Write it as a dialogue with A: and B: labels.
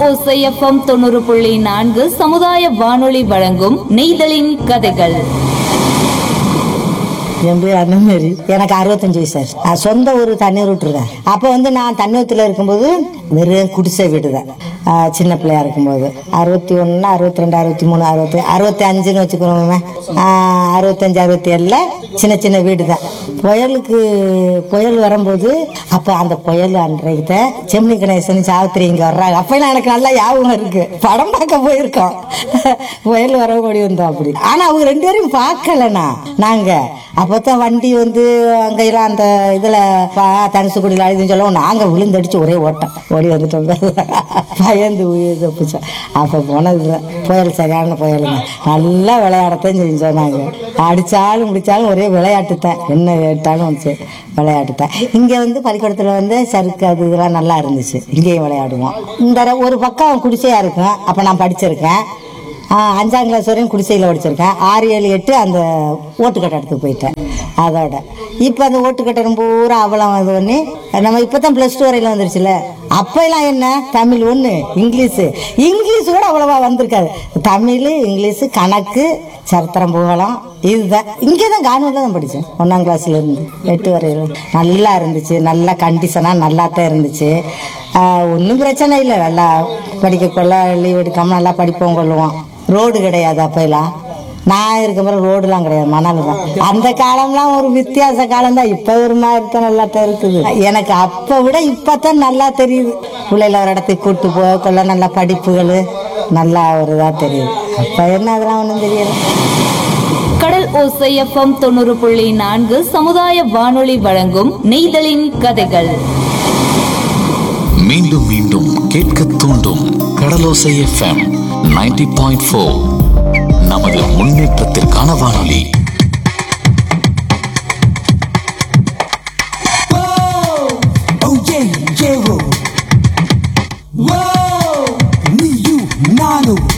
A: ஓசைஎஃப்எம் தொண்ணூறு புள்ளி நான்கு சமுதாய வானொலி வழங்கும் நெய்தலின் கதைகள்
B: என் பேர் அண்ணமாரி எனக்கு அறுபத்தஞ்சு வயசு ஆச்சு நான் சொந்த ஊர் தண்ணீர் விட்டுருக்கேன் அப்போ வந்து நான் தண்ணீரத்தில் இருக்கும்போது வெறும் குடிசை வீடு தான் ஆ, சின்ன பிள்ளையா இருக்கும்போது அறுபத்தி ஒன்று அறுபத்தி ரெண்டு அறுபத்தி மூணு அறுபத்தி அறுபத்தி அஞ்சுன்னு வச்சுக்கிறோமே அறுபத்தஞ்சு அறுபத்தி ஏழில் சின்ன சின்ன வீடு தான் புயலுக்கு புயல் வரும்போது அப்போ அந்த புயல் அன்றைக்கு தான் செம்னி கணேசன் சாவித்திரி இங்கே வர்றாங்க அப்போலாம் எனக்கு நல்லா ஞாபகம் இருக்கு படம் பார்க்க போயிருக்கோம் புயல் வர ஓடி வந்தோம் அப்படி ஆனால் அவங்க ரெண்டு பேரும் பார்க்கலண்ணா நாங்கள் அப்போ தான் வண்டி வந்து அங்கெல்லாம் அந்த இதில் தனுசுக்குடியில் அழுதுன்னு சொல்லவும் நாங்கள் விழுந்தடிச்சு ஒரே ஓட்டம் ஓடி வந்துட்டோம் பயந்து உயிர் தப்பிச்சோம் அப்போ போனது தான் புயல் சரியான புயலுங்க நல்லா விளையாடத்தான் செஞ்சோம் நாங்கள் அடித்தாலும் முடித்தாலும் ஒரே விளையாட்டு தான் என்ன கேட்டாலும் வந்துச்சு விளையாட்டு தான் இங்கே வந்து பள்ளிக்கூடத்தில் வந்து சறுக்கு அது இதெல்லாம் நல்லா இருந்துச்சு இங்கேயும் விளையாடுவோம் இந்த ர- ஒரு பக்கம் குடிசையாக இருக்கும் அப்போ நான் படிச்சிருக்கேன் ஆ, அஞ்சாம் கிளாஸ் வரையும் குடிசையில் படிச்சிருக்கேன் ஆறு ஏழு எட்டு அந்த ஓட்டுக்கட்டை எடுத்து போயிட்டேன் அதோட இப்போ அந்த ஓட்டுக்கட்டை பூரா அவலம் இது பண்ணி நம்ம இப்போ தான் ப்ளஸ் டூ வரையில வந்துருச்சுல அப்போலாம் என்ன தமிழ் ஒன்று இங்கிலீஷு இங்கிலீஷ் கூட அவ்வளோவா வந்திருக்காது தமிழ் இங்கிலீஷு கணக்கு சரித்திரம் புகழம் இதுதான் இங்கே தான் கானூரில் தான் படித்தேன் ஒன்றாம் கிளாஸ்லேருந்து எட்டு வரையில நல்லா இருந்துச்சு நல்லா கண்டிஷனாக நல்லா தான் இருந்துச்சு ஒன்றும் பிரச்சனை இல்லை நல்லா படிக்க கொள்ள லீவ் எடுக்காமல் நல்லா படிப்போம் கொள்ளுவோம் ரோடு கிடையாது அப்போலாம் நான் இருக்கும்போது ரோடுலாம் கிடையாது மணல் தான் அந்த காலம்லாம் ஒரு வித்தியாச காலம் தான் இப்போ ஒரு மாதிரி தான் நல்லா தான் இருக்குது எனக்கு அப்போ விட இப்போ தான் நல்லா தெரியுது பிள்ளைல ஒரு இடத்துக்கு கூட்டு போக கொள்ள நல்லா படிப்புகள் நல்லா ஒரு இதாக தெரியுது அப்போ என்ன அதெல்லாம் ஒன்றும் தெரியல
A: கடல் ஓசைஎஃப்எம் தொண்ணூறு புள்ளி நான்கு சமுதாய வானொலி வழங்கும் நெய்தலின் கதைகள்
C: மீண்டும் மீண்டும் கேட்க தூண்டும் கடலோசை எஃப்எம் 90.4 பாயிண்ட் ஃபோர் நமது முன்னேற்றத்திற்கான வானொலி
D: Oh yeah, yeah, whoa. Whoa, me, you, nanu.